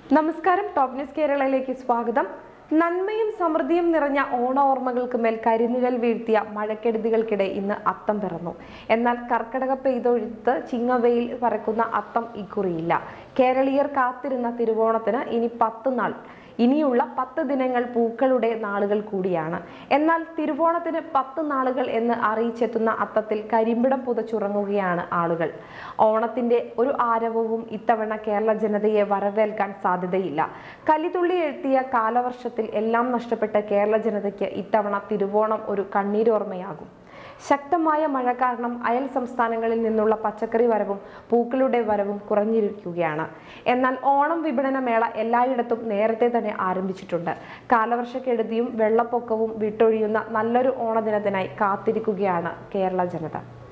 നമസ്കാരം top news കേരളയിലേക്ക് സ്വാഗതം നന്മയും സമൃദ്ധിയും നിറഞ്ഞ ഓണ ഓർമ്മകൾക്ക് മേൽ കരിനിഴൽ വീഴ്ത്തിയ മഴക്കെടുതികൾക്കിടെ ഇന്ന് അത്തം പിറന്നു എന്നാൽ കർക്കടക പെയ്തൊഴുത്ത് ചിങ്ങവെയിൽ പറക്കുന്ന അത്തം ഇക്കുറിയില്ല കേരളീയർ കാത്തിരുന്ന തിരുവോണത്തിന് ഇനി പത്ത് നാൾ ഇനിയുള്ള പത്ത് ദിനങ്ങൾ പൂക്കളുടെ നാളുകൾ കൂടിയാണ് എന്നാൽ തിരുവോണത്തിന് പത്ത് നാളുകൾ എന്ന് അറിയിച്ചെത്തുന്ന അത്തത്തിൽ കരിമ്പിടം പുതച്ചുറങ്ങുകയാണ് ആളുകൾ ഓണത്തിന്റെ ഒരു ആരവവും ഇത്തവണ കേരള ജനതയെ വരവേൽക്കാൻ സാധ്യതയില്ല കലിതുള്ളി എഴുത്തിയ കാലവർഷത്തിൽ എല്ലാം നഷ്ടപ്പെട്ട കേരള ജനതയ്ക്ക് ഇത്തവണ തിരുവോണം ഒരു കണ്ണീരോർമ്മയാകും ശക്തമായ മഴ കാരണം അയൽ സംസ്ഥാനങ്ങളിൽ നിന്നുള്ള പച്ചക്കറി വരവും പൂക്കളുടെ വരവും കുറഞ്ഞിരിക്കുകയാണ് എന്നാൽ ഓണം വിപണന മേള എല്ലായിടത്തും നേരത്തെ തന്നെ ആരംഭിച്ചിട്ടുണ്ട് കാലവർഷക്കെടുതിയും വെള്ളപ്പൊക്കവും വിട്ടൊഴിയുന്ന നല്ലൊരു ഓണദിനത്തിനായി കാത്തിരിക്കുകയാണ് കേരള ജനത